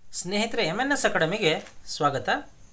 ಸ್ನೇಹಿತರೆ M N S ಅಕಾಡೆಮಿಗೆ ಸ್ವಾಗತ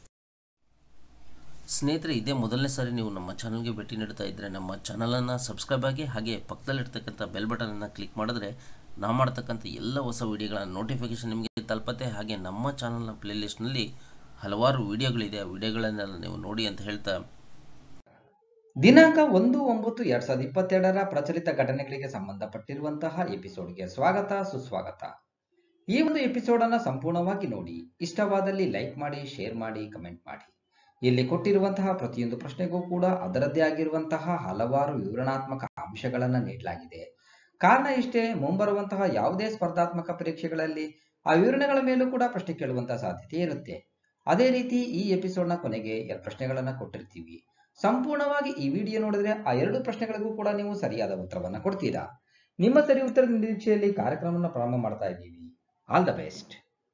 ಸ್ನೇಹಿತರೆ ಇದೇ ಮೊದಲನೇ ಸಾರಿ ನೀವು ನಮ್ಮ ಚಾನಲ್ಗೆ ಭೇಟಿ ನೀಡ್ತಾ ಇದ್ದರೆ ನಮ್ಮ ಚಾನಲನ್ನು ಸಬ್ಸ್ಕ್ರೈಬ್ ಆಗಿ ಹಾಗೆ ಪಕ್ಕದಲ್ಲಿರ್ತಕ್ಕಂಥ ಬೆಲ್ ಬಟನನ್ನು ಕ್ಲಿಕ್ ಮಾಡಿದ್ರೆ ನಾವು ಮಾಡ್ತಕ್ಕಂಥ ಎಲ್ಲ ಹೊಸ ವಿಡಿಯೋಗಳ ನೋಟಿಫಿಕೇಷನ್ ನಿಮಗೆ ತಲುಪತ್ತೆ ಹಾಗೆ ನಮ್ಮ ಚಾನಲ್ನ ಪ್ಲೇಲಿಸ್ಟ್ನಲ್ಲಿ ಹಲವಾರು ವಿಡಿಯೋಗಳಿದೆ ಆ ವಿಡಿಯೋಗಳನ್ನೆಲ್ಲ ನೀವು ನೋಡಿ ಅಂತ ಹೇಳ್ತಾ ದಿನಾಂಕ ಒಂದು ಒಂಬತ್ತು ಎರಡ್ ಸಾವಿರದ ಇಪ್ಪತ್ತೆರಡರ ಪ್ರಚಲಿತ ಘಟನೆಗಳಿಗೆ ಸಂಬಂಧಪಟ್ಟಿರುವಂತಹ ಎಪಿಸೋಡ್ಗೆ ಸ್ವಾಗತ ಸುಸ್ವಾಗತ ಈ ಒಂದು ಎಪಿಸೋಡ್ ಅನ್ನ ಸಂಪೂರ್ಣವಾಗಿ ನೋಡಿ ಇಷ್ಟವಾದಲ್ಲಿ ಲೈಕ್ ಮಾಡಿ ಶೇರ್ ಮಾಡಿ ಕಮೆಂಟ್ ಮಾಡಿ ಇಲ್ಲಿ ಕೊಟ್ಟಿರುವಂತಹ ಪ್ರತಿಯೊಂದು ಪ್ರಶ್ನೆಗೂ ಕೂಡ ಅದರದ್ದೇ ಆಗಿರುವಂತಹ ಹಲವಾರು ವಿವರಣಾತ್ಮಕ ಅಂಶಗಳನ್ನ ನೀಡಲಾಗಿದೆ ಕಾರಣ ಇಷ್ಟೇ ಮುಂಬರುವಂತಹ ಯಾವುದೇ ಸ್ಪರ್ಧಾತ್ಮಕ ಪರೀಕ್ಷೆಗಳಲ್ಲಿ ಆ ವಿವರಣೆಗಳ ಮೇಲೂ ಕೂಡ ಪ್ರಶ್ನೆ ಕೇಳುವಂತಹ ಸಾಧ್ಯತೆ ಇರುತ್ತೆ ಅದೇ ರೀತಿ ಈ ಎಪಿಸೋಡ್ನ ಕೊನೆಗೆ ಎರಡು ಪ್ರಶ್ನೆಗಳನ್ನ ಕೊಟ್ಟಿರ್ತೀವಿ ಸಂಪೂರ್ಣವಾಗಿ ಈ ವಿಡಿಯೋ ನೋಡಿದ್ರೆ ಆ ಎರಡು ಪ್ರಶ್ನೆಗಳಿಗೂ ಕೂಡ ನೀವು ಸರಿಯಾದ ಉತ್ತರವನ್ನ ಕೊಡ್ತೀರಾ ನಿಮ್ಮ ಸರಿ ಉತ್ತರದ ನಿರೀಕ್ಷೆಯಲ್ಲಿ ಕಾರ್ಯಕ್ರಮವನ್ನು ಪ್ರಾರಂಭ ಮಾಡ್ತಾ ಇದ್ದೀವಿ all the best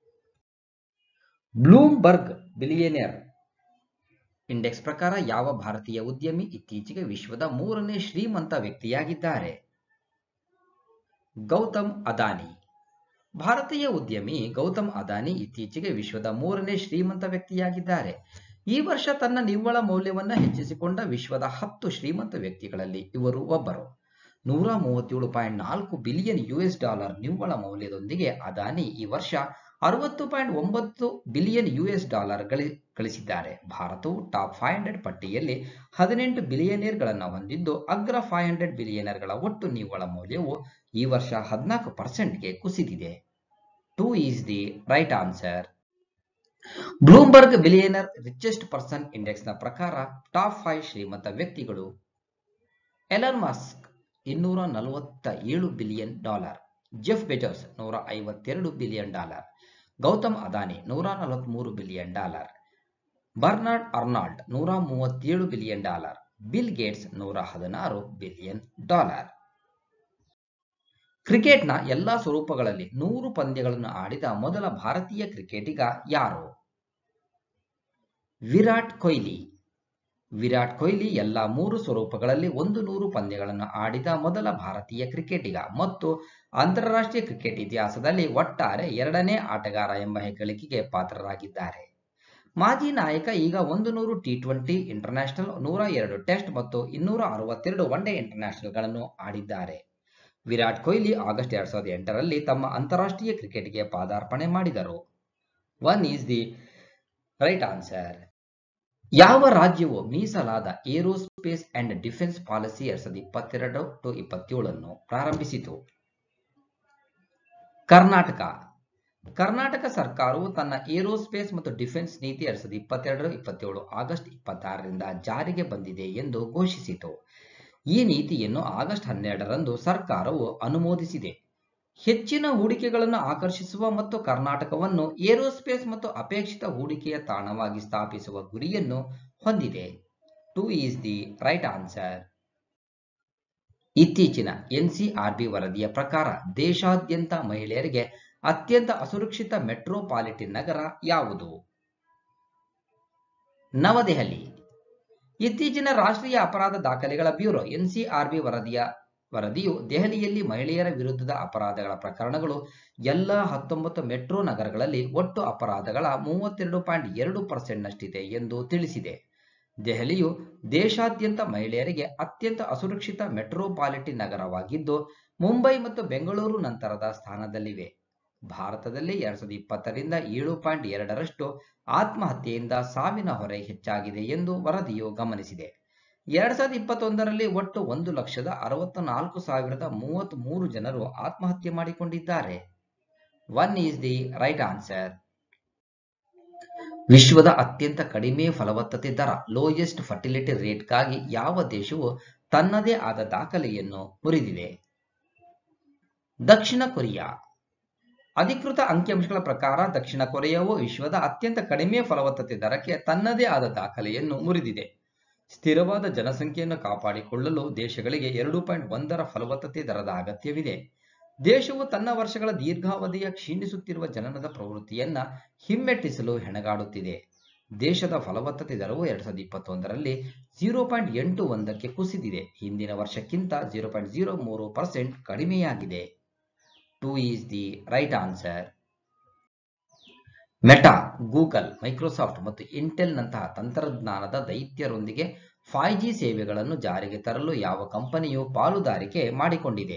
Bloomberg billionaire index ಪ್ರಕಾರ ಯಾವ ಭಾರತೀಯ ಉದ್ಯಮಿ ಇತ್ತೀಚೆಗೆ ವಿಶ್ವದ ಮೂರನೇ ಶ್ರೀಮಂತ ವ್ಯಕ್ತಿಯಾಗಿದ್ದಾರೆ ಗೌತಮ್ ಅದಾನಿ ಭಾರತೀಯ ಉದ್ಯಮಿ ಗೌತಮ್ ಅದಾನಿ ಇತ್ತೀಚೆಗೆ ವಿಶ್ವದ ಮೂರನೇ ಶ್ರೀಮಂತ ವ್ಯಕ್ತಿಯಾಗಿದ್ದಾರೆ ಈ ವರ್ಷ ತನ್ನ ನಿವ್ವಳ ಮೌಲ್ಯವನ್ನ ಹೆಚ್ಚಿಸಿಕೊಂಡ ವಿಶ್ವದ ಹತ್ತು ಶ್ರೀಮಂತ ವ್ಯಕ್ತಿಗಳಲ್ಲಿ ಇವರು ಒಬ್ಬರು ನೂರ ಮೂವತ್ತೇಳು ಪಾಯಿಂಟ್ ನಾಲ್ಕು ಬಿಲಿಯನ್ ಯುಎಸ್ ಡಾಲರ್ ನಿವ್ವಳ ಮೌಲ್ಯದೊಂದಿಗೆ ಅದಾನಿ ಈ ವರ್ಷ ಅರವತ್ತು ಪಾಯಿಂಟ್ ಒಂಬತ್ತು ಬಿಲಿಯನ್ ಯುಎಸ್ ಡಾಲರ್ ಗಳಿ ಗಳಿಸಿದ್ದಾರೆ ಭಾರತವು ಟಾಪ್ ಫೈವ್ ಹಂಡ್ರೆಡ್ ಪಟ್ಟಿಯಲ್ಲಿ ಹದಿನೆಂಟು ಬಿಲಿಯನೇರ್ಗಳನ್ನು ಹೊಂದಿದ್ದು ಅಗ್ರ ಫೈವ್ ಹಂಡ್ರೆಡ್ ಬಿಲಿಯನರ್ಗಳ ಒಟ್ಟು ನಿವ್ವಳ ಮೌಲ್ಯವು ಈ ವರ್ಷ ಹದಿನಾಲ್ಕು ಪರ್ಸೆಂಟ್ಗೆ ಕುಸಿದಿದೆ two is the right answer Bloomberg billionaire richest person index ನ ಪ್ರಕಾರ ಟಾಪ್ ಫೈವ್ ಶ್ರೀಮಂತ ವ್ಯಕ್ತಿಗಳು ಎಲನ್ ಮಸ್ಕ್ ಇನ್ನೂರ ನಲವತ್ತ ಏಳು ಬಿಲಿಯನ್ ಡಾಲರ್ ಜೆಫ್ ಬೆಜೋಸ್ ನೂರ ಐವತ್ತೆರಡು ಬಿಲಿಯನ್ ಡಾಲರ್ ಗೌತಮ್ ಅದಾನಿ ನೂರ ನಲವತ್ಮೂರು ಬಿಲಿಯನ್ ಡಾಲರ್ ಬರ್ನಾರ್ಡ್ ಅರ್ನಾಲ್ಡ್ ನೂರ ಮೂವತ್ತೇಳು ಬಿಲಿಯನ್ ಡಾಲರ್ ಬಿಲ್ ಗೇಟ್ಸ್ ನೂರ ಹದಿನಾರು ಬಿಲಿಯನ್ ಡಾಲರ್ ಕ್ರಿಕೆಟ್ನ ಎಲ್ಲಾ ಸ್ವರೂಪಗಳಲ್ಲಿ ನೂರು ಪಂದ್ಯಗಳನ್ನು ಆಡಿದ ಮೊದಲ ಭಾರತೀಯ ಕ್ರಿಕೆಟಿಗ ಯಾರು ವಿರಾಟ್ ಕೊಹ್ಲಿ ವಿರಾಟ್ ಕೊಹ್ಲಿ ಎಲ್ಲ ಮೂರು ಸ್ವರೂಪಗಳಲ್ಲಿ ಒಂದು ನೂರು ಪಂದ್ಯಗಳನ್ನು ಆಡಿದ ಮೊದಲ ಭಾರತೀಯ ಕ್ರಿಕೆಟಿಗ ಮತ್ತು ಅಂತಾರಾಷ್ಟ್ರೀಯ ಕ್ರಿಕೆಟ್ ಇತಿಹಾಸದಲ್ಲಿ ಒಟ್ಟಾರೆ ಎರಡನೇ ಆಟಗಾರ ಎಂಬ ಹೆಗ್ಗಳಿಕೆಗೆ ಪಾತ್ರರಾಗಿದ್ದಾರೆ ಮಾಜಿ ನಾಯಕ ಈಗ ಒಂದು ನೂರು ಟಿ ಟ್ವೆಂಟಿ ಇಂಟರ್ನ್ಯಾಷನಲ್ ನೂರ ಎರಡು ಟೆಸ್ಟ್ ಮತ್ತು ಇನ್ನೂರ ಅರವತ್ತೆರಡು ಒನ್ ಡೇ ಇಂಟರ್ನ್ಯಾಷನಲ್ಗಳನ್ನು ಆಡಿದ್ದಾರೆ ವಿರಾಟ್ ಕೊಹ್ಲಿ ಆಗಸ್ಟ್ ಎರಡ್ ಸಾವಿರದ ಎಂಟರಲ್ಲಿ ತಮ್ಮ ಅಂತಾರಾಷ್ಟ್ರೀಯ ಕ್ರಿಕೆಟ್ಗೆ ಪಾದಾರ್ಪಣೆ ಮಾಡಿದರು one is the right answer ಯಾವ ರಾಜ್ಯವು ಮೀಸಲಾದ ಏರೋಸ್ಪೇಸ್ ಅಂಡ್ ಡಿಫೆನ್ಸ್ ಪಾಲಿಸಿ ಎರಡ್ ಸಾವಿರದ ಇಪ್ಪತ್ತೆರಡು ಟು ಇಪ್ಪತ್ತೇಳನ್ನು ಪ್ರಾರಂಭಿಸಿತು ಕರ್ನಾಟಕ ಕರ್ನಾಟಕ ಸರ್ಕಾರವು ತನ್ನ ಏರೋಸ್ಪೇಸ್ ಮತ್ತು ಡಿಫೆನ್ಸ್ ನೀತಿ ಎರಡ್ ಸಾವಿರದ ಇಪ್ಪತ್ತೆರಡು ಇಪ್ಪತ್ತೇಳು ಆಗಸ್ಟ್ ಇಪ್ಪತ್ತಾರರಿಂದ ಜಾರಿಗೆ ಬಂದಿದೆ ಎಂದು ಘೋಷಿಸಿತು ಈ ನೀತಿಯನ್ನು ಆಗಸ್ಟ್ ಹನ್ನೆರಡರಂದು ಸರ್ಕಾರವು ಅನುಮೋದಿಸಿದೆ ಹೆಚ್ಚಿನ ಹೂಡಿಕೆಗಳನ್ನು ಆಕರ್ಷಿಸುವ ಮತ್ತು ಕರ್ನಾಟಕವನ್ನು ಏರೋಸ್ಪೇಸ್ ಮತ್ತು ಅಪೇಕ್ಷಿತ ಹೂಡಿಕೆಯ ತಾಣವಾಗಿ ಸ್ಥಾಪಿಸುವ ಗುರಿಯನ್ನು ಹೊಂದಿದೆ two is the right answer ಇತ್ತೀಚಿನ ಎನ್ಸಿಆರ್ಬಿ ವರದಿಯ ಪ್ರಕಾರ ದೇಶಾದ್ಯಂತ ಮಹಿಳೆಯರಿಗೆ ಅತ್ಯಂತ ಅಸುರಕ್ಷಿತ ಮೆಟ್ರೋಪಾಲಿಟನ್ ನಗರ ಯಾವುದು ನವದೆಹಲಿ ಇತ್ತೀಚಿನ ರಾಷ್ಟ್ರೀಯ ಅಪರಾಧ ದಾಖಲೆಗಳ ಬ್ಯೂರೋ ಎನ್ಸಿಆರ್ಬಿ ವರದಿಯ ವರದಿಯು ದೆಹಲಿಯಲ್ಲಿ ಮಹಿಳೆಯರ ವಿರುದ್ಧದ ಅಪರಾಧಗಳ ಪ್ರಕರಣಗಳು ಎಲ್ಲ ಹತ್ತೊಂಬತ್ತು ಮೆಟ್ರೋ ನಗರಗಳಲ್ಲಿ ಒಟ್ಟು ಅಪರಾಧಗಳ ಮೂವತ್ತೆರಡು ಪಾಯಿಂಟ್ ಎರಡು ಪರ್ಸೆಂಟ್ನಷ್ಟಿದೆ ಎಂದು ತಿಳಿಸಿದೆ ದೆಹಲಿಯು ದೇಶಾದ್ಯಂತ ಮಹಿಳೆಯರಿಗೆ ಅತ್ಯಂತ ಅಸುರಕ್ಷಿತ ಮೆಟ್ರೋಪಾಲಿಟನ್ ನಗರವಾಗಿದ್ದು ಮುಂಬೈ ಮತ್ತು ಬೆಂಗಳೂರು ನಂತರದ ಸ್ಥಾನದಲ್ಲಿವೆ ಭಾರತದಲ್ಲಿ ಎರಡ್ ಸಾವಿರದ ಇಪ್ಪತ್ತರಿಂದ ಏಳು ಪಾಯಿಂಟ್ ಎರಡರಷ್ಟು ಆತ್ಮಹತ್ಯೆಯಿಂದ ಸಾವಿನ ಹೊರೆ ಹೆಚ್ಚಾಗಿದೆ ಎಂದು ವರದಿಯು ಗಮನಿಸಿದೆ ಎರಡ್ ಸಾವಿರದ ಇಪ್ಪತ್ತೊಂದರಲ್ಲಿ ಒಟ್ಟು ಒಂದು ಲಕ್ಷದ ಅರವತ್ತ ನಾಲ್ಕು ಸಾವಿರದ ಮೂವತ್ತ್ ಮೂರು ಜನರು ಆತ್ಮಹತ್ಯೆ ಮಾಡಿಕೊಂಡಿದ್ದಾರೆ one is the right answer ವಿಶ್ವದ ಅತ್ಯಂತ ಕಡಿಮೆ ಫಲವತ್ತತೆ ದರ ಲೋಯೆಸ್ಟ್ ಫರ್ಟಿಲಿಟಿ ರೇಟ್ಗಾಗಿ ಯಾವ ದೇಶವು ತನ್ನದೇ ಆದ ದಾಖಲೆಯನ್ನು ಮುರಿದಿದೆ ದಕ್ಷಿಣ ಕೊರಿಯಾ ಅಧಿಕೃತ ಅಂಕಿಅಂಶಗಳ ಪ್ರಕಾರ ದಕ್ಷಿಣ ಕೊರಿಯಾವು ವಿಶ್ವದ ಅತ್ಯಂತ ಕಡಿಮೆ ಫಲವತ್ತತೆ ದರಕ್ಕೆ ತನ್ನದೇ ಆದ ದಾಖಲೆಯನ್ನು ಮುರಿದಿದೆ ಸ್ಥಿರವಾದ ಜನಸಂಖ್ಯೆಯನ್ನು ಕಾಪಾಡಿಕೊಳ್ಳಲು ದೇಶಗಳಿಗೆ ಎರಡು ಪಾಯಿಂಟ್ ಒಂದರ ಫಲವತ್ತತೆ ದರದ ಅಗತ್ಯವಿದೆ ದೇಶವು ತನ್ನ ವರ್ಷಗಳ ದೀರ್ಘಾವಧಿಯ ಕ್ಷೀಣಿಸುತ್ತಿರುವ ಜನನದ ಪ್ರವೃತ್ತಿಯನ್ನ ಹಿಮ್ಮೆಟ್ಟಿಸಲು ಹೆಣಗಾಡುತ್ತಿದೆ ದೇಶದ ಫಲವತ್ತತೆ ದರವು ಎರಡ್ ಸಾವಿರದ ಇಪ್ಪತ್ತೊಂದರಲ್ಲಿ ಜೀರೋ ಪಾಯಿಂಟ್ ಎಂಟು ಒಂದಕ್ಕೆ ಕುಸಿದಿದೆ ಹಿಂದಿನ ವರ್ಷಕ್ಕಿಂತ ಜೀರೋ ಪಾಯಿಂಟ್ ಜೀರೋ ಮೂರು ಪರ್ಸೆಂಟ್ ಕಡಿಮೆಯಾಗಿದೆ two is the right answer Meta Google Microsoft ಮತ್ತು ಇಂಟೆಲ್ನಂತಹ ತಂತ್ರಜ್ಞಾನದ ದೈತ್ಯರೊಂದಿಗೆ ಫೈವ್ ಜಿ ಸೇವೆಗಳನ್ನು ಜಾರಿಗೆ ತರಲು ಯಾವ ಕಂಪನಿಯು ಪಾಲುದಾರಿಕೆ ಮಾಡಿಕೊಂಡಿದೆ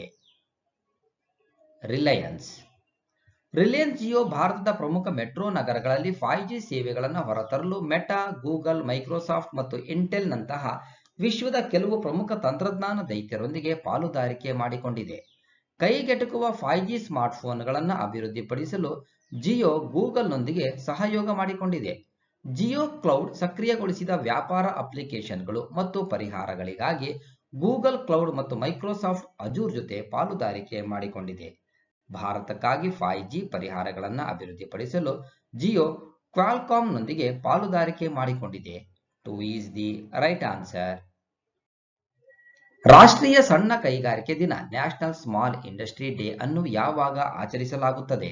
ರಿಲಯನ್ಸ್ ರಿಲಯನ್ಸ್ ಜಿಯೋ ಭಾರತದ ಪ್ರಮುಖ ಮೆಟ್ರೋ ನಗರಗಳಲ್ಲಿ ಫೈವ್ ಜಿ ಸೇವೆಗಳನ್ನು ಹೊರತರಲು ಮೆಟಾ ಗೂಗಲ್ ಮೈಕ್ರೋಸಾಫ್ಟ್ ಮತ್ತು ಇಂಟೆಲ್ನಂತಹ ವಿಶ್ವದ ಕೆಲವು ಪ್ರಮುಖ ತಂತ್ರಜ್ಞಾನ ದೈತ್ಯರೊಂದಿಗೆ ಪಾಲುದಾರಿಕೆ ಮಾಡಿಕೊಂಡಿದೆ ಕೈಗೆಟುಕುವ ಫೈವ್ ಜಿ ಸ್ಮಾರ್ಟ್ಫೋನ್ಗಳನ್ನು ಅಭಿವೃದ್ಧಿಪಡಿಸಲು ಜಿಯೋ ಗೂಗಲ್ನೊಂದಿಗೆ ಸಹಯೋಗ ಮಾಡಿಕೊಂಡಿದೆ ಜಿಯೋ ಕ್ಲೌಡ್ ಸಕ್ರಿಯಗೊಳಿಸಿದ ವ್ಯಾಪಾರ ಅಪ್ಲಿಕೇಶನ್ಗಳು ಮತ್ತು ಪರಿಹಾರಗಳಿಗಾಗಿ ಗೂಗಲ್ ಕ್ಲೌಡ್ ಮತ್ತು ಮೈಕ್ರೋಸಾಫ್ಟ್ ಅಜೂರ್ ಜೊತೆ ಪಾಲುದಾರಿಕೆ ಮಾಡಿಕೊಂಡಿದೆ ಭಾರತಕ್ಕಾಗಿ ಫೈವ್ ಜಿ ಪರಿಹಾರಗಳನ್ನು ಅಭಿವೃದ್ಧಿಪಡಿಸಲು ಜಿಯೋ ಕ್ವಾಲ್ಕಾಮ್ನೊಂದಿಗೆ ಪಾಲುದಾರಿಕೆ ಮಾಡಿಕೊಂಡಿದೆ two is the right answer ರಾಷ್ಟ್ರೀಯ ಸಣ್ಣ ಕೈಗಾರಿಕೆ ದಿನ ನ್ಯಾಷನಲ್ ಸ್ಮಾಲ್ ಇಂಡಸ್ಟ್ರಿ ಡೇ ಅನ್ನು ಯಾವಾಗ ಆಚರಿಸಲಾಗುತ್ತದೆ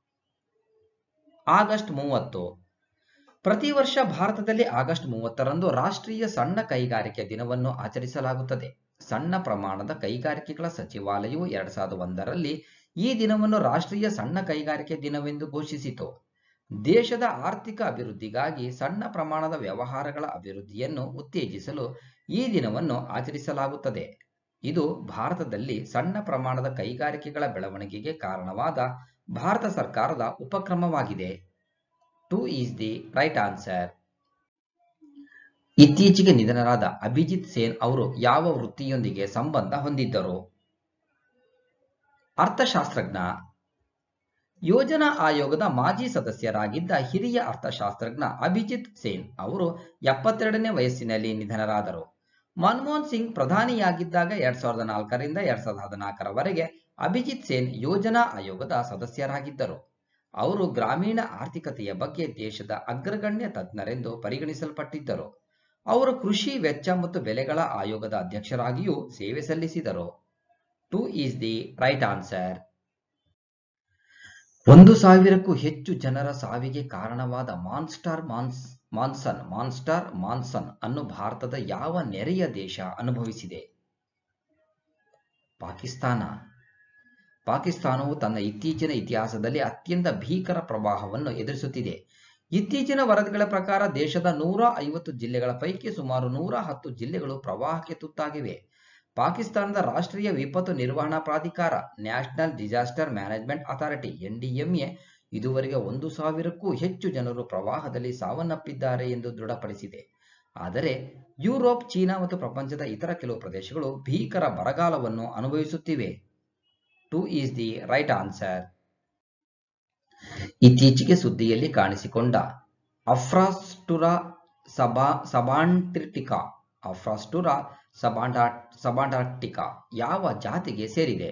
ಆಗಸ್ಟ್ ಮೂವತ್ತು ಪ್ರತಿ ವರ್ಷ ಭಾರತದಲ್ಲಿ ಆಗಸ್ಟ್ ಮೂವತ್ತರಂದು ರಾಷ್ಟ್ರೀಯ ಸಣ್ಣ ಕೈಗಾರಿಕೆ ದಿನವನ್ನು ಆಚರಿಸಲಾಗುತ್ತದೆ ಸಣ್ಣ ಪ್ರಮಾಣದ ಕೈಗಾರಿಕೆಗಳ ಸಚಿವಾಲಯವು ಎರಡ್ ಸಾವಿರದ ಒಂದರಲ್ಲಿ ಈ ದಿನವನ್ನು ರಾಷ್ಟ್ರೀಯ ಸಣ್ಣ ಕೈಗಾರಿಕೆ ದಿನವೆಂದು ಘೋಷಿಸಿತು ದೇಶದ ಆರ್ಥಿಕ ಅಭಿವೃದ್ಧಿಗಾಗಿ ಸಣ್ಣ ಪ್ರಮಾಣದ ವ್ಯವಹಾರಗಳ ಅಭಿವೃದ್ಧಿಯನ್ನು ಉತ್ತೇಜಿಸಲು ಈ ದಿನವನ್ನು ಆಚರಿಸಲಾಗುತ್ತದೆ ಇದು ಭಾರತದಲ್ಲಿ ಸಣ್ಣ ಪ್ರಮಾಣದ ಕೈಗಾರಿಕೆಗಳ ಬೆಳವಣಿಗೆಗೆ ಕಾರಣವಾದ ಭಾರತ ಸರ್ಕಾರದ ಉಪಕ್ರಮವಾಗಿದೆ two is the right answer ಇತ್ತೀಚೆಗೆ ನಿಧನರಾದ ಅಭಿಜಿತ್ ಸೇನ್ ಅವರು ಯಾವ ವೃತ್ತಿಯೊಂದಿಗೆ ಸಂಬಂಧ ಹೊಂದಿದ್ದರು ಅರ್ಥಶಾಸ್ತ್ರಜ್ಞ ಯೋಜನಾ ಆಯೋಗದ ಮಾಜಿ ಸದಸ್ಯರಾಗಿದ್ದ ಹಿರಿಯ ಅರ್ಥಶಾಸ್ತ್ರಜ್ಞ ಅಭಿಜಿತ್ ಸೇನ್ ಅವರು ಎಪ್ಪತ್ತೆರಡನೇ ವಯಸ್ಸಿನಲ್ಲಿ ನಿಧನರಾದರು ಮನಮೋಹನ್ ಸಿಂಗ್ ಪ್ರಧಾನಿಯಾಗಿದ್ದಾಗ ಎರಡ್ ಸಾವಿರದ ನಾಲ್ಕರಿಂದ ಎರಡ್ ಸಾವಿರದ ಹದಿನಾಲ್ಕರವರೆಗೆ ಅಭಿಜಿತ್ ಸೇನ್ ಯೋಜನಾ ಆಯೋಗದ ಸದಸ್ಯರಾಗಿದ್ದರು ಅವರು ಗ್ರಾಮೀಣ ಆರ್ಥಿಕತೆಯ ಬಗ್ಗೆ ದೇಶದ ಅಗ್ರಗಣ್ಯ ತಜ್ಞರೆಂದು ಪರಿಗಣಿಸಲ್ಪಟ್ಟಿದ್ದರು ಅವರು ಕೃಷಿ ವೆಚ್ಚ ಮತ್ತು ಬೆಲೆಗಳ ಆಯೋಗದ ಅಧ್ಯಕ್ಷರಾಗಿಯೂ ಸೇವೆ ಸಲ್ಲಿಸಿದರು two is the right answer ಒಂದು ಸಾವಿರಕ್ಕೂ ಹೆಚ್ಚು ಜನರ ಸಾವಿಗೆ ಕಾರಣವಾದ ಮಾನ್ಸ್ಟಾರ್ ಮಾನ್ಸ್ ಮಾನ್ಸನ್ ಮಾನ್ಸ್ಟಾರ್ ಮಾನ್ಸನ್ ಅನ್ನು ಭಾರತದ ಯಾವ ನೆರೆಯ ದೇಶ ಅನುಭವಿಸಿದೆ ಪಾಕಿಸ್ತಾನ ಪಾಕಿಸ್ತಾನವು ತನ್ನ ಇತ್ತೀಚಿನ ಇತಿಹಾಸದಲ್ಲಿ ಅತ್ಯಂತ ಭೀಕರ ಪ್ರವಾಹವನ್ನು ಎದುರಿಸುತ್ತಿದೆ ಇತ್ತೀಚಿನ ವರದಿಗಳ ಪ್ರಕಾರ ದೇಶದ ನೂರ ಐವತ್ತು ಜಿಲ್ಲೆಗಳ ಪೈಕಿ ಸುಮಾರು ನೂರ ಹತ್ತು ಜಿಲ್ಲೆಗಳು ಪ್ರವಾಹಕ್ಕೆ ತುತ್ತಾಗಿವೆ ಪಾಕಿಸ್ತಾನದ ರಾಷ್ಟ್ರೀಯ ವಿಪತ್ತು ನಿರ್ವಹಣಾ ಪ್ರಾಧಿಕಾರ national disaster management authority NDMA ಇದುವರೆಗೆ ಒಂದು ಸಾವಿರಕ್ಕೂ ಹೆಚ್ಚು ಜನರು ಪ್ರವಾಹದಲ್ಲಿ ಸಾವನ್ನಪ್ಪಿದ್ದಾರೆ ಎಂದು ದೃಢಪಡಿಸಿದೆ ಆದರೆ ಯುರೋಪ್ ಚೀನಾ ಮತ್ತು ಪ್ರಪಂಚದ ಇತರ ಕೆಲವು ಪ್ರದೇಶಗಳು ಭೀಕರ ಬರಗಾಲವನ್ನು ಅನುಭವಿಸುತ್ತಿವೆ two is the right answer ಇತ್ತೀಚೆಗೆ ಸುದ್ದಿಯಲ್ಲಿ ಕಾಣಿಸಿಕೊಂಡ ಅಫ್ರಾಸ್ಟುರಾ ಸಬಾ ಸಬಾಂಟ್ರಿಟಿಕಾ ಅಫ್ರಾಸ್ಟುರಾ ಸಬಾಂಟಾ ಸಬಾಂಟಾರ್ಟಿಕಾ ಯಾವ ಜಾತಿಗೆ ಸೇರಿದೆ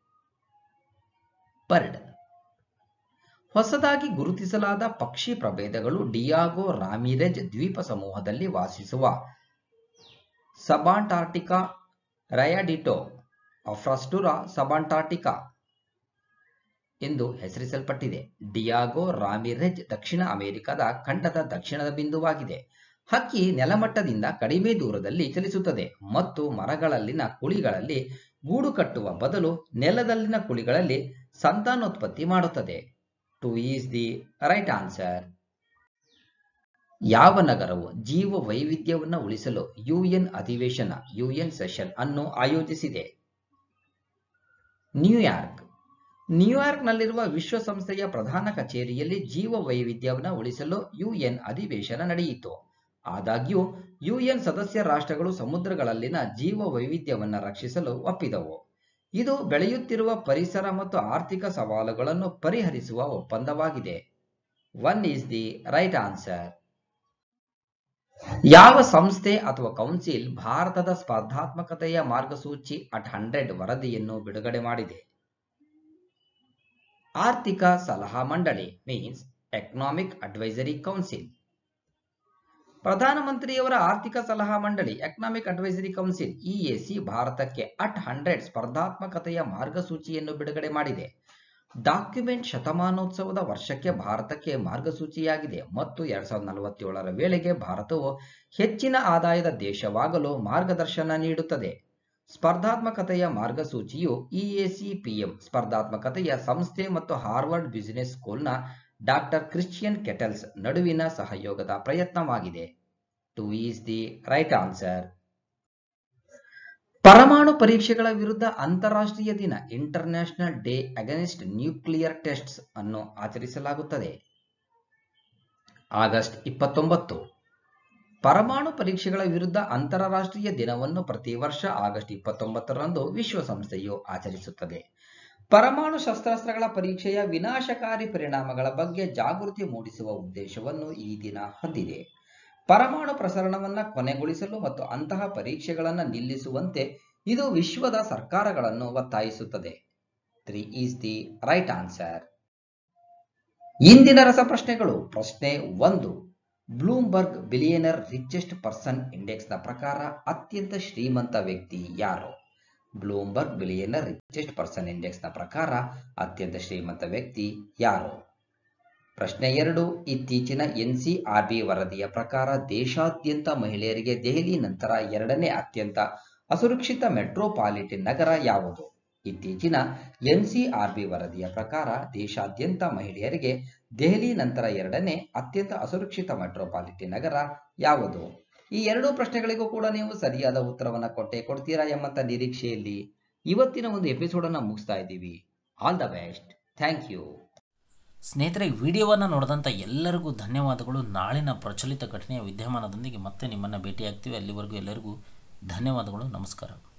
ಬರ್ಡ್ ಹೊಸದಾಗಿ ಗುರುತಿಸಲಾದ ಪಕ್ಷಿ ಪ್ರಭೇದಗಳು ಡಿಯಾಗೋ ರಾಮಿರೆಜ್ ದ್ವೀಪ ಸಮೂಹದಲ್ಲಿ ವಾಸಿಸುವ ಸಬಾಂಟಾರ್ಟಿಕಾ ರಯಾಡಿಟೋ ಅಫ್ರಾಸ್ಟುರಾ ಸಬಾಂಟಾರ್ಟಿಕಾ ಎಂದು ಹೆಸರಿಸಲ್ಪಟ್ಟಿದೆ ಡಿಯಾಗೋ ರಾಮಿರೆಜ್ ದಕ್ಷಿಣ ಅಮೆರಿಕದ ಖಂಡದ ದಕ್ಷಿಣದ ಬಿಂದುವಾಗಿದೆ ಹಕ್ಕಿ ನೆಲಮಟ್ಟದಿಂದ ಕಡಿಮೆ ದೂರದಲ್ಲಿ ಚಲಿಸುತ್ತದೆ ಮತ್ತು ಮರಗಳಲ್ಲಿನ ಕುಳಿಗಳಲ್ಲಿ ಗೂಡು ಕಟ್ಟುವ ಬದಲು ನೆಲದಲ್ಲಿನ ಕುಳಿಗಳಲ್ಲಿ ಸಂತಾನೋತ್ಪತ್ತಿ ಮಾಡುತ್ತದೆ two is the right answer ಯಾವ ನಗರವು ಜೀವ ವೈವಿಧ್ಯವನ್ನು ಉಳಿಸಲು ಯುಎನ್ ಅಧಿವೇಶನ ಯುಎನ್ ಸೆಷನ್ ಅನ್ನು ಆಯೋಜಿಸಿದೆ ನ್ಯೂಯಾರ್ಕ್ ನ್ಯೂಯಾರ್ಕ್ನಲ್ಲಿರುವ ವಿಶ್ವಸಂಸ್ಥೆಯ ಪ್ರಧಾನ ಕಚೇರಿಯಲ್ಲಿ ಜೀವ ವೈವಿಧ್ಯವನ್ನು ಉಳಿಸಲು ಯುಎನ್ ಅಧಿವೇಶನ ನಡೆಯಿತು ಆದಾಗ್ಯೂ ಯುಎನ್ ಸದಸ್ಯ ರಾಷ್ಟ್ರಗಳು ಸಮುದ್ರಗಳಲ್ಲಿನ ಜೀವ ವೈವಿಧ್ಯವನ್ನು ರಕ್ಷಿಸಲು ಒಪ್ಪಿದವು ಇದು ಬೆಳೆಯುತ್ತಿರುವ ಪರಿಸರ ಮತ್ತು ಆರ್ಥಿಕ ಸವಾಲುಗಳನ್ನು ಪರಿಹರಿಸುವ ಒಪ್ಪಂದವಾಗಿದೆ one is the right answer ಯಾವ ಸಂಸ್ಥೆ ಅಥವಾ ಕೌನ್ಸಿಲ್ ಭಾರತದ ಸ್ಪರ್ಧಾತ್ಮಕತೆಯ ಮಾರ್ಗಸೂಚಿ ಅಟ್ ಹಂಡ್ರೆಡ್ ವರದಿಯನ್ನು ಬಿಡುಗಡೆ ಮಾಡಿದೆ ಆರ್ಥಿಕ ಸಲಹಾ ಮಂಡಳಿ ಮೀನ್ಸ್ ಎಕನಾಮಿಕ್ ಅಡ್ವೈಸರಿ ಕೌನ್ಸಿಲ್ ಪ್ರಧಾನಮಂತ್ರಿಯವರ ಆರ್ಥಿಕ ಸಲಹಾ ಮಂಡಳಿ ಎಕನಾಮಿಕ್ ಅಡ್ವೈಸರಿ ಕೌನ್ಸಿಲ್ ಇಎಸಿ ಭಾರತಕ್ಕೆ ಅಟ್ ಹಂಡ್ರೆಡ್ ಸ್ಪರ್ಧಾತ್ಮಕತೆಯ ಮಾರ್ಗಸೂಚಿಯನ್ನು ಬಿಡುಗಡೆ ಮಾಡಿದೆ ಡಾಕ್ಯುಮೆಂಟ್ ಶತಮಾನೋತ್ಸವದ ವರ್ಷಕ್ಕೆ ಭಾರತಕ್ಕೆ ಮಾರ್ಗಸೂಚಿಯಾಗಿದೆ ಮತ್ತು ಎರಡ್ ಸಾವಿರದ ನಲವತ್ತೇಳರ ವೇಳೆಗೆ ಭಾರತವು ಹೆಚ್ಚಿನ ಆದಾಯದ ದೇಶವಾಗಲು ಮಾರ್ಗದರ್ಶನ ನೀಡುತ್ತದೆ ಸ್ಪರ್ಧಾತ್ಮಕತೆಯ ಮಾರ್ಗಸೂಚಿಯು ಇಎಸಿಪಿಎಂ ಸ್ಪರ್ಧಾತ್ಮಕತೆಯ ಸಂಸ್ಥೆ ಮತ್ತು ಹಾರ್ವರ್ಡ್ ಬಿಸಿನೆಸ್ ಸ್ಕೂಲ್ನ ಡಾಕ್ಟರ್ ಕ್ರಿಶ್ಚಿಯನ್ ಕೆಟಲ್ಸ್ ನಡುವಿನ ಸಹಯೋಗದ ಪ್ರಯತ್ನವಾಗಿದೆ two is the right answer ಪರಮಾಣು ಪರೀಕ್ಷೆಗಳ ವಿರುದ್ಧ ಅಂತಾರಾಷ್ಟ್ರೀಯ ದಿನ international day against nuclear tests ಅನ್ನು ಆಚರಿಸಲಾಗುತ್ತದೆ ಆಗಸ್ಟ್ ಇಪ್ಪತ್ತೊಂಬತ್ತು ಪರಮಾಣು ಪರೀಕ್ಷೆಗಳ ವಿರುದ್ಧ ಅಂತಾರಾಷ್ಟ್ರೀಯ ದಿನವನ್ನು ಪ್ರತಿ ವರ್ಷ ಆಗಸ್ಟ್ ಇಪ್ಪತ್ತೊಂಬತ್ತರಂದು ವಿಶ್ವಸಂಸ್ಥೆಯು ಆಚರಿಸುತ್ತದೆ ಪರಮಾಣು ಶಸ್ತ್ರಾಸ್ತ್ರಗಳ ಪರೀಕ್ಷೆಯ ವಿನಾಶಕಾರಿ ಪರಿಣಾಮಗಳ ಬಗ್ಗೆ ಜಾಗೃತಿ ಮೂಡಿಸುವ ಉದ್ದೇಶವನ್ನು ಈ ದಿನ ಹೊಂದಿದೆ ಪರಮಾಣು ಪ್ರಸರಣವನ್ನು ಕೊನೆಗೊಳಿಸಲು ಮತ್ತು ಅಂತಹ ಪರೀಕ್ಷೆಗಳನ್ನು ನಿಲ್ಲಿಸುವಂತೆ ಇದು ವಿಶ್ವದ ಸರ್ಕಾರಗಳನ್ನು ಒತ್ತಾಯಿಸುತ್ತದೆ three is the right answer ಇಂದಿನ ರಸಪ್ರಶ್ನೆಗಳು ಪ್ರಶ್ನೆ ಒಂದು ಬ್ಲೂಮ್ಬರ್ಗ್ ಬಿಲಿಯನರ್ ರಿಚೆಸ್ಟ್ ಪರ್ಸನ್ ಇಂಡೆಕ್ಸ್ನ ಪ್ರಕಾರ ಅತ್ಯಂತ ಶ್ರೀಮಂತ ವ್ಯಕ್ತಿ ಯಾರು ಬ್ಲೂಮ್ಬರ್ಗ್ ಬಿಲಿಯನರ್ ರಿಚೆಸ್ಟ್ ಪರ್ಸನ್ ಇಂಡೆಕ್ಸ್ನ ಪ್ರಕಾರ ಅತ್ಯಂತ ಶ್ರೀಮಂತ ವ್ಯಕ್ತಿ ಯಾರು ಪ್ರಶ್ನೆ ಎರಡು ಇತ್ತೀಚಿನ ಎನ್ಸಿಆರ್ಬಿ ವರದಿಯ ಪ್ರಕಾರ ದೇಶಾದ್ಯಂತ ಮಹಿಳೆಯರಿಗೆ ದೆಹಲಿ ನಂತರ ಎರಡನೇ ಅತ್ಯಂತ ಅಸುರಕ್ಷಿತ ಮೆಟ್ರೋಪಾಲಿಟನ್ ನಗರ ಯಾವುದು ಇತ್ತೀಚಿನ ಎನ್ಸಿಆರ್ಬಿ ವರದಿಯ ಪ್ರಕಾರ ದೇಶಾದ್ಯಂತ ಮಹಿಳೆಯರಿಗೆ ದೆಹಲಿ ನಂತರ ಎರಡನೇ ಅತ್ಯಂತ ಅಸುರಕ್ಷಿತ ಮೆಟ್ರೋಪಾಲಿಟನ್ ನಗರ ಯಾವುದು ಈ ಎರಡೂ ಪ್ರಶ್ನೆಗಳಿಗೂ ಕೂಡ ನೀವು ಸರಿಯಾದ ಉತ್ತರವನ್ನು ಕೊಟ್ಟೆ ಕೊಡ್ತೀರಾ ಎಂಬಂತ ನಿರೀಕ್ಷೆಯಲ್ಲಿ ಇವತ್ತಿನ ಒಂದು ಎಪಿಸೋಡ್ ಅನ್ನ ಮುಗಿಸ್ತಾ ಇದ್ದೀವಿ all the best thank you ಸ್ನೇಹಿತರೆ ವಿಡಿಯೋವನ್ನು ನೋಡಿದಂಥ ಎಲ್ಲರಿಗೂ ಧನ್ಯವಾದಗಳು ನಾಳಿನ ಪ್ರಚಲಿತ ಘಟನೆಯ ವಿದ್ಯಮಾನದೊಂದಿಗೆ ಮತ್ತೆ ನಿಮ್ಮನ್ನು ಭೇಟಿಯಾಗ್ತೀವಿ ಅಲ್ಲಿವರೆಗೂ ಎಲ್ಲರಿಗೂ ಧನ್ಯವಾದಗಳು ನಮಸ್ಕಾರ